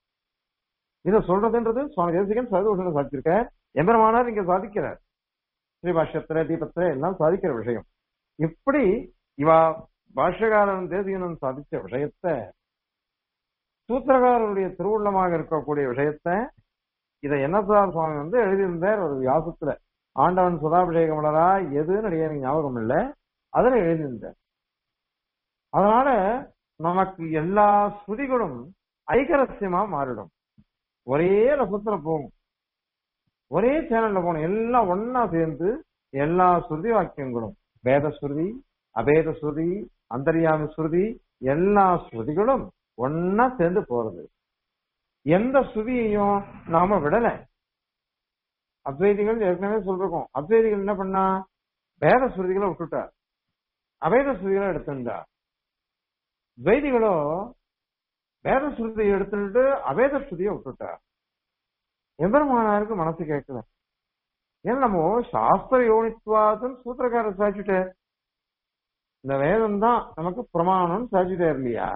இத சொல்றதுன்றது சுவாமி தேசிகன் சதுஷன் சாதிச்சிருக்க எம்பெருமானார் இங்க சாதிக்கிறார் ஸ்ரீபாஷ்யத்துல தீபத்துல எல்லாம் சாதிக்கிற விஷயம் இப்படி இவா பாஷ்யகாரன் தேசிகனும் சாதிச்ச விஷயத்த சூத்திரகாரருடைய திருவுள்ளமாக இருக்கக்கூடிய விஷயத்த இதை என்னசார் சுவாமி வந்து எழுதியிருந்தார் ஒரு வியாசத்துல ஆண்டவன் சுதாபிஷேகம் மலரா எதுன்னு எனக்கு ஞாபகம் இல்லை அதுல எழுதியிருந்தார் அதனால நமக்கு எல்லா ஸ்ருதிகளும் ஐகரஸ்யமா மாறிடும் ஒரே ரசத்துல போகும் ஒரே சேனல்ல போகணும் எல்லாம் ஒன்னா சேர்ந்து எல்லா ஸ்ருதி வாக்கியங்களும் வேத ஸ்ருதி அபேத ஸ்ருதி அந்தரியாமி ஸ்ருதி எல்லா ஸ்ருதிகளும் ஒன்னா சேர்ந்து போறது எந்த ஸ்ருதியையும் நாம விடல அத்வைதிகள் ஏற்கனவே சொல்றோம் அத்வைதிகள் என்ன பண்ணா வேத ஸ்ருதிகளை விட்டுட்டார் அபேத ஸ்ருதிகளை எடுத்துட்டார் துவைதிகளோ வேத ஸ்ருதியை எடுத்துட்டு அபேத ஸ்ருதியை விட்டுட்டார் எம்பெருமானாருக்கு மனசு கேட்கல ஏன்னா நம்ம சாஸ்திர யோனித்வாதம் சூத்திரக்காரர் சாச்சிட்டு இந்த வேதம் தான் நமக்கு பிரமாணம் சாச்சிட்டார் இல்லையா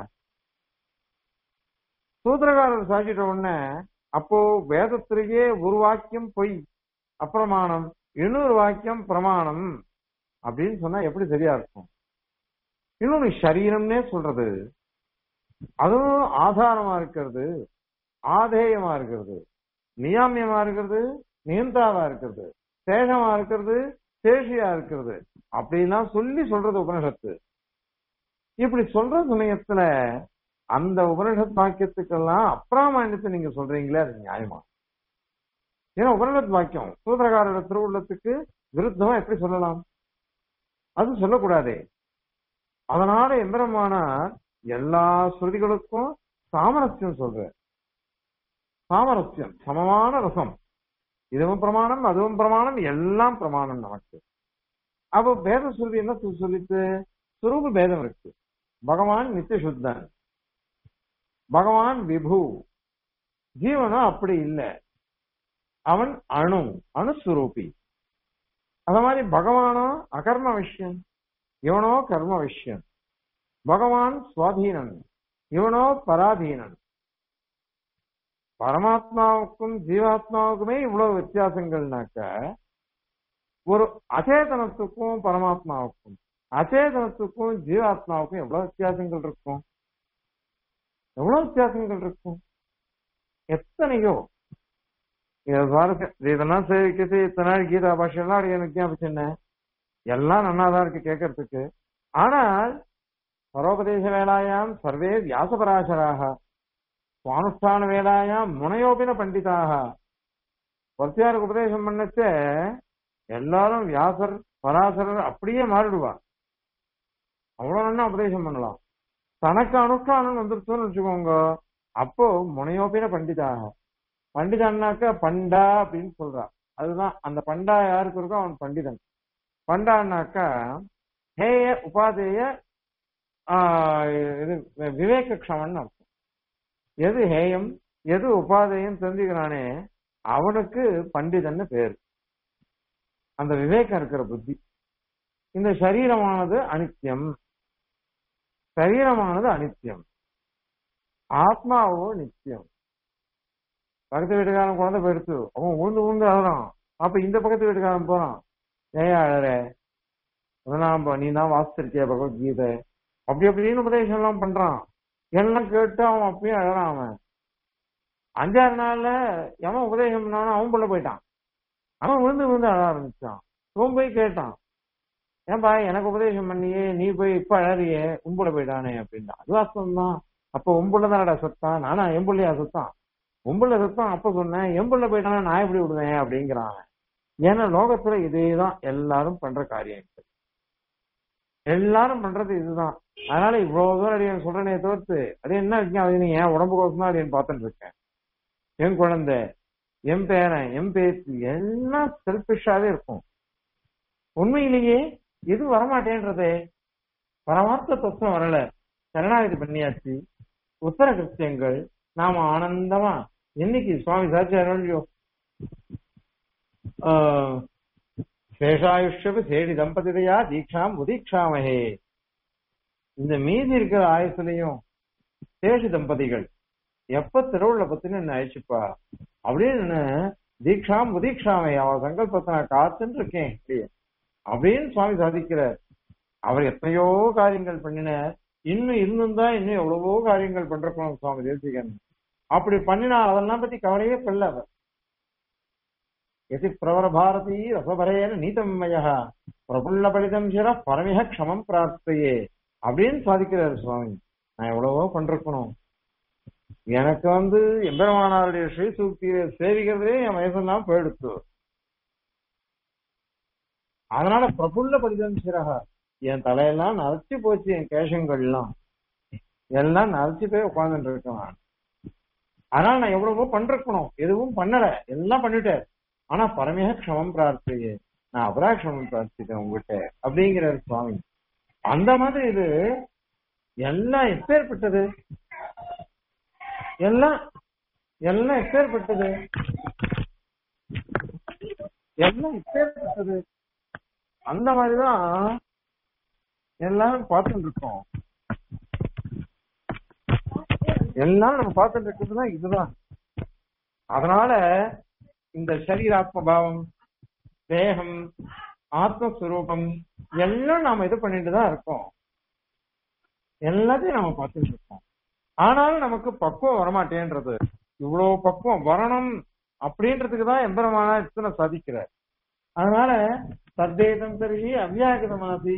சூத்திரக்காரர் சாச்சிட்ட உடனே அப்போ வேதத்திலேயே ஒரு வாக்கியம் பொய் அப்பிரமாணம் இன்னொரு வாக்கியம் பிரமாணம் அப்படின்னு சொன்னா எப்படி சரியா இருக்கும் இன்னொன்னு சரீரம்னே சொல்றது அதுவும் ஆதாரமா இருக்கிறது ஆதேயமா இருக்கிறது நியாமியமா இருக்கிறது நியந்தாவா இருக்கிறது சேஷமா இருக்கிறது சேஷியா இருக்கிறது அப்படிலாம் சொல்லி சொல்றது உபனிஷத்து இப்படி சொல்ற சமயத்துல அந்த உபனிஷத் வாக்கியத்துக்கெல்லாம் அப்ராமாயணத்தை நீங்க சொல்றீங்களே அது நியாயமா ஏன்னா உபனிஷத் வாக்கியம் சூத்திரகாரோட திருவுள்ளத்துக்கு விருத்தமா எப்படி சொல்லலாம் அது சொல்லக்கூடாதே அதனால எம்பெருமானார் எல்லா ஸ்ருதிகளுக்கும் சாமரஸ்யம் சொல்ற சாமரஸ்யம் சமமான ரசம் இதுவும் பிரமாணம் அதுவும் பிரமாணம் எல்லாம் பிரமாணம் நமக்கு அப்போ பேத ஸ்ருதி என்ன சொல்~ சொல்லித்து சுரூப பேதம் இருக்கு பகவான் நித்திய சுத்தன் பகவான் விபு ஜீவனும் அப்படி இல்லை அவன் அணு அணுஸ்வரூபி அத மாதிரி பகவானோ அகர்ம விஷயம் இவனோ கர்ம விஷயம் பகவான் சுவாதீனன் இவனோ பராதீனன் பரமாத்மாவுக்கும் ஜீவாத்மாவுக்குமே இவ்வளவு வித்தியாசங்கள்னாக்க ஒரு அச்சேதனத்துக்கும் பரமாத்மாவுக்கும் அச்சேதனத்துக்கும் ஜீவாத்மாவுக்கும் எவ்வளவு வித்தியாசங்கள் இருக்கும் எவ்வளவு வித்தியாசங்கள் இருக்கும் எத்தனையோ இது சுவாரஸ்யம். இதெல்லாம் சேவிக்கிறது இத்தனை நாள் கீதா பாஷெல்லாம் அடைய விஞ்ஞாபிச்சேன் எல்லாம் நன்னாதான் இருக்கு கேட்கறதுக்கு ஆனால் பரோபதேச வேலாயாம் சர்வே வியாசபராசராக சுவானுஷ்டான வேலாயாம் முனையோபின பண்டிதாக பர்த்தியாருக்கு உபதேசம் பண்ணச்ச எல்லாரும் வியாசர் பராசரர் அப்படியே மாறிடுவா அவ்வளவு நல்லா உபதேசம் பண்ணலாம் தனக்கு அனுஷ்டானம் வந்துருச்சோன்னு வச்சுக்கோங்க அப்போ முனையோபின பண்டிதாக பண்டிதன்னாக்க பண்டா அப்படின்னு சொல்றா அதுதான் அந்த பண்டா யாருக்கு இருக்கோ அவன் பண்டிதன் பண்டான்னாக்கா ஹேய உபாதேய ஆஹ், இது விவேக க்ஷமன் அர்த்தம் எது ஹேயம் எது உபாதேயம் தெரிஞ்சுக்கிறானே அவனுக்கு பண்டிதன்னு பேர் அந்த விவேகம் இருக்கிற புத்தி இந்த சரீரமானது அனித்தியம் சரீரமானது அனித்தியம் ஆத்மாவோ நித்தியம் பக்கத்து வீட்டுக்காரன் குழந்தை போயிடுச்சு அவன் உழுந்து உழுந்து அழறான் அப்ப இந்த பக்கத்து வீட்டுக்காரன் போறான் ஏன் அழற அதெல்லாம் நீ தான் வாசிச்சிருக்கிய பகவத்கீதை அப்படி அப்படின்னு உபதேசம் எல்லாம் பண்றான் எல்லாம் கேட்டு அவன் அப்பயும் அழறான் அவன் அஞ்சாறு நாள்ல எவன் உபதேசம் பண்ணானோ அவன் புள்ள போயிட்டான் அவன் விழுந்து விழுந்து அழ ஆரம்பிச்சான் இவன் போய் கேட்டான் ஏன்பா எனக்கு உபதேசம் பண்ணியே நீ போய் இப்ப அழறியே உம்புல போயிட்டானே அப்படின்னா அது வாஸ்தவம் தான் அப்ப உம்புள்ள தானடா சத்தான் நானா எம்புள்ளையா சத்தான் உம்புள்ள சத்தம் அப்ப சொன்னேன் எம்புள்ள போயிட்டானா நான் எப்படி விடுவேன் அப்படிங்கிறான் அவன். ஏன்னா லோகத்துல இதேதான் எல்லாரும் பண்ற காரியங்கள் எல்லாரும் பண்றது இதுதான் அதனால இவ்வளவு தூரம் அடியன் சொல்றேனே தவிர்த்து அது என்ன விஞ்ஞாபகம் நீ ஏன் உடம்பு கோசம் தான் அடியன் பார்த்துட்டு இருக்கேன் என் குழந்தை என் பேரன் என் பேத்தி எல்லாம் செல்பிஷாவே இருக்கும் உண்மையிலேயே இது வரமாட்டேன்றதே பரமார்த்த தத்துவம் வரல சரணாகதி பண்ணியாச்சு உத்தர கிருத்தியங்கள் நாம ஆனந்தமா என்னைக்கு சுவாமி சாட்சியாரோ சேஷாயுஷபு சேடி தம்பதிதையா தீட்சாம் உதீட்சாமஹே இந்த மீதி இருக்கிற ஆயுசுலையும் சேஷி தம்பதிகள் எப்ப திருவுள்ள பத்தின என்ன அழிச்சுப்பா அப்படின்னு தீட்சாம் உதீட்சாமை அவ சங்கல்பத்தை நான் காத்துன்னு இருக்கேன் இப்படியே. அப்படின்னு சுவாமி சாதிக்கிறார் அவர் எத்தனையோ காரியங்கள் பண்ணினார் இன்னும் இருந்திருந்தா இன்னும் எவ்வளவோ காரியங்கள் பண்றோம் சுவாமி தேசிகன் அப்படி பண்ணினா அதெல்லாம் பத்தி கவலையே படல அவர் எதி பிரவர பாரதி ரசபரேன நீதமய பிரபுல்ல பலிதம் சிர பரமிக க்ஷமம் பிரார்த்தையே அப்படின்னு சாதிக்கிறாரு சுவாமி நான் எவ்வளவோ பண்றக்கணும் எனக்கு வந்து எம்பெருமானாருடைய ஸ்ரீ சூக்தியை சேவிக்கிறதே என் வயசெல்லாம் போயிடுத்து அதனால பிரபுல்ல பலிதம் சிரகா என் தலையெல்லாம் நரைச்சு போச்சு என் கேஷங்கள்லாம் எல்லாம் நரைச்சு போய் உட்கார்ந்துட்டு இருக்கேன் நான் அதனால நான் எவ்வளவோ பண்றக்கணும் எதுவும் பண்ணல எல்லாம் பண்ணிட்டேன் ஆனா பரமேக க்ஷமம் பிரார்த்தையே நான் அபராக்ஷமம் பிரார்த்திட்டேன் உங்ககிட்ட அப்படிங்கிறார் சுவாமி அந்த மாதிரி இது எல்லாம் எப்பேற்பட்டது எல்லாம் எல்லாம் எப்பேற்பட்டது எல்லாம் எப்பேற்பட்டது அந்த மாதிரிதான் எல்லாரும் பார்த்துட்டு இருக்கோம் எல்லாம் நம்ம பார்த்துட்டு இருக்கிறதுனா இதுதான் அதனால இந்த சரீராத்ம பாவம் தேகம் ஆத்மஸ்வரூபம் எல்லாம் நாம இது பண்ணிட்டு தான் இருக்கோம் எல்லாத்தையும் நம்ம பார்த்துட்டு இருக்கோம் ஆனாலும் நமக்கு பக்குவம் வரமாட்டேன்றது இவ்வளவு பக்குவம் வரணும் அப்படின்றதுக்கு தான் எம்பெருமானா இத்தனை சாதிக்கிறார் அதனால தத்தேதம் தருகி அவ்யாகிதமாசி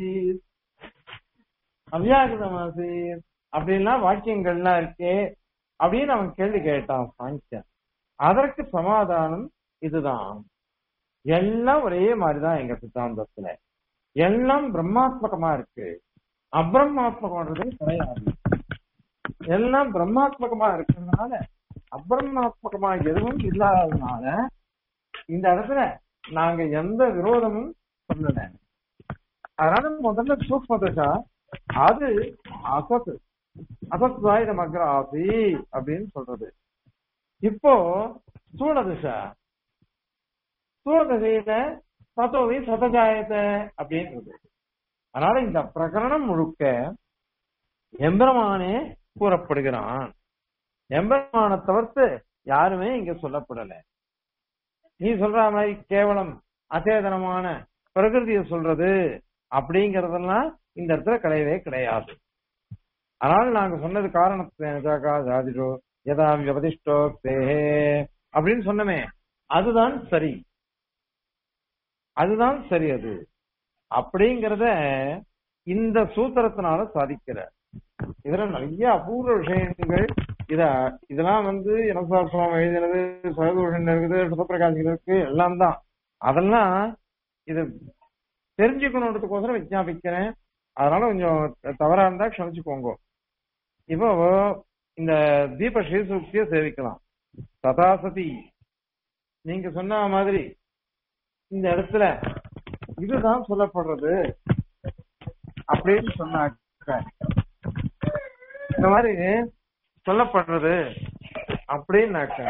அவ்யாகிதமாசி அப்படின்லாம் வாக்கியங்கள்லாம் இருக்கே அப்படின்னு அவன் கேள்வி கேட்டான் சாங்கியன் அதற்கு சமாதானம் இதுதான் எல்லாம் ஒரே மாதிரிதான் எங்க சித்தாந்தத்துல எல்லாம் பிரம்மாத்மகமா இருக்கு அப்ரம்மாத்மகம்ன்றது கிடையாது எல்லாம் பிரம்மாத்மகமா இருக்கிறதுனால அப்ரம்மாத்மகமா எதுவும் இல்லாததுனால இந்த இடத்துல நாங்க எந்த விரோதமும் சொல்லல அதனால முதல்ல சூக்மதா அது அசத் அசத்வாயுத மக்ர ஆசி அப்படின்னு சொல்றது இப்போ ஸ்தூல திசை ஸ்தூல திசையில சத்தோவி சதஜாயத்தை அப்படின்றது அதனால இந்த பிரகரணம் முழுக்க எம்பெருமானே கூறப்படுகிறான் எம்பெருமான தவிர்த்து யாருமே இங்க சொல்லப்படல நீ சொல்ற மாதிரி கேவலம் அச்சேதனமான பிரகிருதிய சொல்றது அப்படிங்கறதெல்லாம் இந்த இடத்துல கிடையவே கிடையாது அதனால நாங்க சொன்னது காரணத்துக்கா ஜாதிரோ யதா வியபதிஷ்டோ அப்படின்னு சொன்னமே அதுதான் சரி அதுதான் சரி அது அப்படிங்கறத இந்த சூத்திரத்தினால சாதிக்கிற இதுல நிறைய அபூர்வ விஷயங்கள் இத இதெல்லாம் வந்து இனசாஸ்திரம் எழுதினது சகதூஷன் இருக்குது சுதப்பிரகாஷ் இருக்கு எல்லாம் தான் அதெல்லாம் இது தெரிஞ்சுக்கணுன்றதுக்கோசரம் விஞ்ஞாபிக்கிறேன் அதனால கொஞ்சம் தவறா இருந்தா க்ஷமிச்சுக்கோங்க இப்போ இந்த தீப ஸ்ரீசூக்திய சேவிக்கலாம் ததாசதி நீங்க சொன்ன மாதிரி இந்த இடத்துல இதுதான் சொல்லப்படுறது அப்படின்னு சொன்னாக்க இந்த மாதிரி சொல்லப்படுறது அப்படின்னாக்கா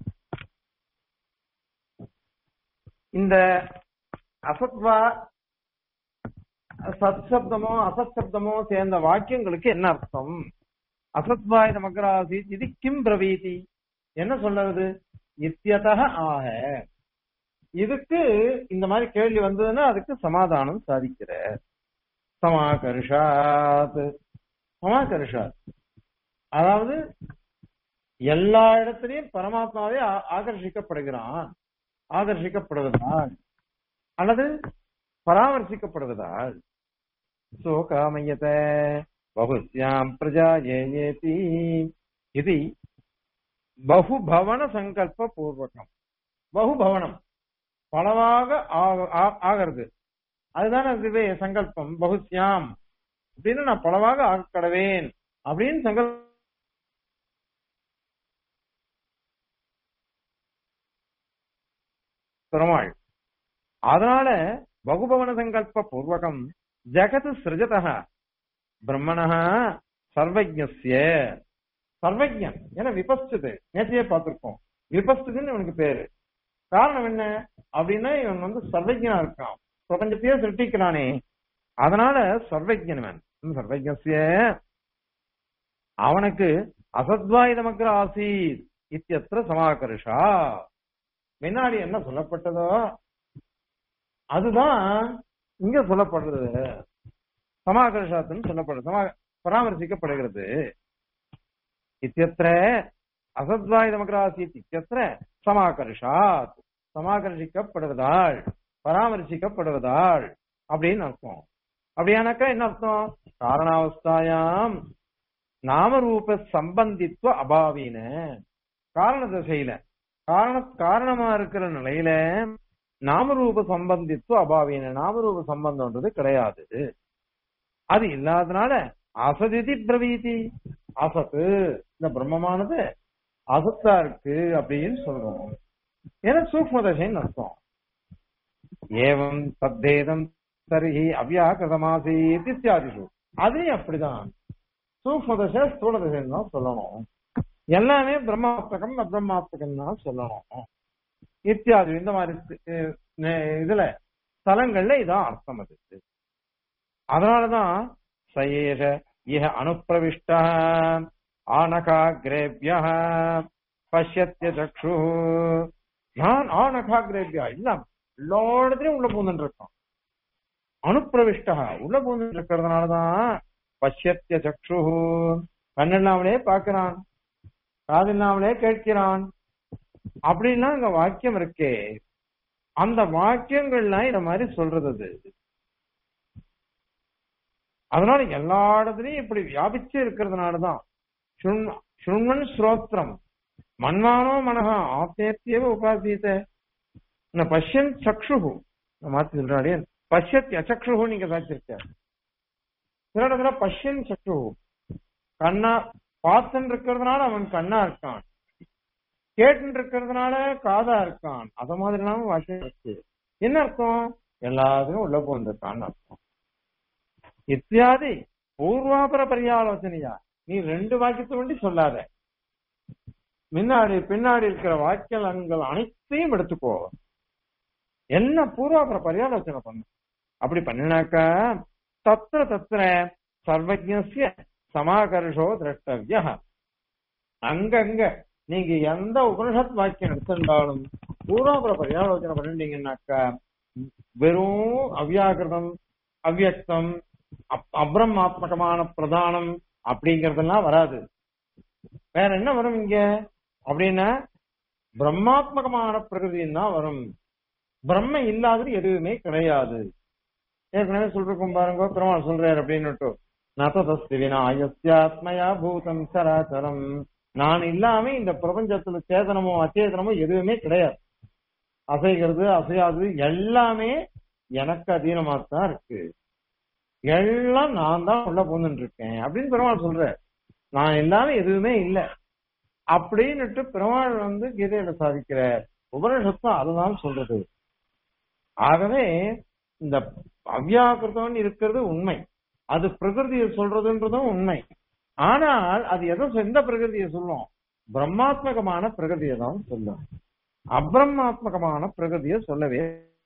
இந்த அசத்வா சத் சப்தமோ அசத் சப்தமோ சேர்ந்த வாக்கியங்களுக்கு என்ன அர்த்தம் அசத்வாய நமக்கராசி இது கிம் பிரவீதி என்ன சொல்றது இத்தியதக ஆக இதுக்கு இந்த மாதிரி கேள்வி வந்ததுன்னா அதுக்கு சமாதானம் சாதிக்கிற சமாகர்ஷாத் சமாகர்ஷாத் அதாவது எல்லா இடத்திலையும் பரமாத்மாவே ஆ- ஆகர்ஷிக்கப்படுகிறான் ஆகர்ஷிக்கப்படுவதால் அல்லது பராமர்சிக்கப்படுவதால் சோகாமயத பகுஸ்யாம் பிரஜா ஏயேதி இது பகுபவன சங்கல்ப பூர்வகம் பகுபவனம் பலவாக ஆக- ஆ- ஆகிறது அதுதானே இதுவே சங்கல்பம் பகுஸ்யாம் அப்படின்னு நான் பலவாக ஆக்கடவேன் அப்படின்னு சங்கல்ப பெருமாள் அதனால பகுபவன சங்கல்ப பூர்வகம் ஜெகத் சிருஜதः பிரம்மணः சர்வஜ்ஞஸ்ய சர்வஜன் ஏன்னா விபஸ்து நேற்றையே பார்த்திருக்கோம் விபஸ்துன்னு இவனுக்கு பேரு காரணம் என்ன அப்படின்னா இவன் வந்து சர்வஜனா இருக்கான் பிரபஞ்சத்தையே சிருஷ்டிக்கிறானே அதனால சர்வஜன் சர்வஜஸ்ய அவனுக்கு அசத்வாயுதமக்கிற ஆசீத் இத்தியத்திர சமாகர்ஷா முன்னாடி என்ன சொல்லப்பட்டதோ அதுதான் இங்க சொல்லப்படுறது சமாகர்ஷாத்துன்னு சொல்லப்படுறது சமா பராமரிசிக்கப்படுகிறது இத்தியத்திர அசத்வாயுதமகிராசித் இத்தியத்திர சமாகர்ஷாத் சமாகர்ஷிக்கப்படுவதால் பராமரிசிக்கப்படுவதால் அப்படின்னு அர்த்தம் அப்படியானாக்கா என்ன அர்த்தம் காரணாவஸ்தாயாம் நாமரூப சம்பந்தித்துவ அபாவின காரண திசையில காரண காரணமா இருக்கிற நிலையில நாமரூப சம்பந்தித்துவ அபாவின நாமரூப சம்பந்தம்ன்றது கிடையாது அது இல்லாதனால அசதிதி பிரவீதி அசத்து இந்த பிரம்மமானது அசத்தா இருக்கு அப்படின்னு சொல்றோம் ஏன்னா சூக்ம தசைன்னு அர்த்தம் ஏவம் தத்தேதம் தருகி அவ்யாக்கிரதமாசீத் இத்தியாதிஷு அதையும் அப்படிதான் சூக்ம தசை ஸ்தூல தசைன்னு தான் சொல்லணும் எல்லாமே பிரம்மாத்மகம் அப்ரம்மாத்மகம் தான் சொல்லணும் இத்தியாதி இந்த மாதிரி அஹ், நே- இதுல ஸ்தலங்கள்ல இதான் அர்த்தம் அது அதனாலதான் சயேஷ இஹ அனுப்பிரவிஷ்ட ஆனகாகிரேபிய பஷ்யத்திய சக்ஷு நான் ஆனகாகிரேபியா இல்ல எல்லா இடத்துலயும் உள்ள பூந்துட்டு இருக்கான் அனுப்பிரவிஷ்டா உள்ள பூந்துட்டு இருக்கிறதுனாலதான் பஷ்யத்திய சக்ஷு கண்ணில்லாமலே பார்க்கிறான் காதில்லாமலே கேட்கிறான் அப்படின்னா அங்க வாக்கியம் இருக்கே அந்த வாக்கியங்கள்லாம் இந்த மாதிரி சொல்றது அது அதனால எல்லா இடத்துலயும் இப்படி வியாபிச்சு இருக்கிறதுனாலதான் சுண்மன் ஸ்ரோத்திரம் மன்மானோ மனகா ஆத்தேத்தியவ உபாசியத இந்த பஷ்யன் சக்ஷு மாத்தி சொல்றாடியே பஷ்யத் அச்சக்ஷு நீங்க சாச்சிருக்க சில இடத்துல பஷ்யன் சக்ஷு கண்ணா பார்த்துன்னு இருக்கிறதுனால அவன் கண்ணா இருக்கான் கேட்டு இருக்கிறதுனால காதா இருக்கான் அத மாதிரி எல்லாம் வாக்கியம் இருக்கு என்ன அர்த்தம் எல்லாத்துக்கும் உள்ள போந்திருக்கான்னு அர்த்தம் இத்தியாதி பூர்வாபர பரியாலோசனையா நீ ரெண்டு வாக்கியத்தை வேண்டி சொல்லாத முன்னாடி பின்னாடி இருக்கிற வாக்கியங்கள் அனைத்தையும் எடுத்துக்கோ என்ன பூர்வாபர பரியாலோசனை பண்ணு அப்படி பண்ணினாக்கா தத்திர தத்திர சர்வஜ்ய சமாகர்ஷோ திரஷ்டவிய அங்கங்க நீங்க எந்த உபனிஷத் வாக்கியம் எடுத்திருந்தாலும் பூர்வாபர பரியாலோசனை பண்ணிட்டீங்கன்னாக்கா வெறும் அவ்யாகிருதம் அவ்யக்தம் அப்ரமாத்மகமான பிரதானம் அப்படிங்கறதெல்லாம் வராது வேற என்ன வரும் இங்க அப்படின்னா பிரம்மாத்மகமான பிரகிருதியும் தான் வரும் பிரம்ம இல்லாதது எதுவுமே கிடையாது ஏற்கனவே சொல்றோம் பாருங்க பெருமாள் சொல்றாரு அப்படின்னு நததஸ்தி வினாயஸ்யாத்மயா பூதம் சராச்சரம் நான் இல்லாம இந்த பிரபஞ்சத்துல சேதனமோ அச்சேதனமோ எதுவுமே கிடையாது அசைகிறது அசையாது எல்லாமே எனக்கு அதீனமா தான் இருக்கு எல்லாம் நான் தான் உள்ள போந்துட்டு இருக்கேன் அப்படின்னு பெருமாள் சொல்ற நான் இல்லாம எதுவுமே இல்லை அப்படின்னுட்டு பெருமாள் வந்து கீதையில சாதிக்கிற உபனிஷத்தும் அதுதான் சொல்றது ஆகவே இந்த அவ்யாக்கிருதம் இருக்கிறது உண்மை அது பிரகிருதியை சொல்றதுன்றதும் உண்மை ஆனால் அது எதை எந்த பிரகிருதியை சொல்லும் பிரம்மாத்மகமான பிரகிருதியை தான் சொல்லும் அப்ரமாத்மகமான பிரகிருதியை சொல்லவே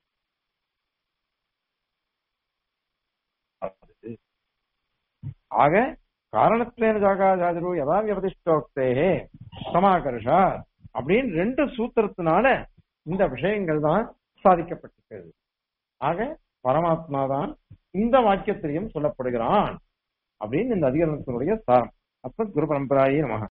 ஆக காரணத்வேன ஜாகாஜாதிரு யதா வியபதிஷ்டோக்தே சமாகர்ஷா அப்படின்னு ரெண்டு சூத்திரத்தினால இந்த விஷயங்கள் தான் சாதிக்கப்பட்டிருக்கிறது ஆக பரமாத்மா தான் இந்த வாக்கியத்திலையும் சொல்லப்படுகிறான் அப்படின்னு இந்த அதிகரணத்தினுடைய சாரம் அப்ப குரு பரம்பராயே நமக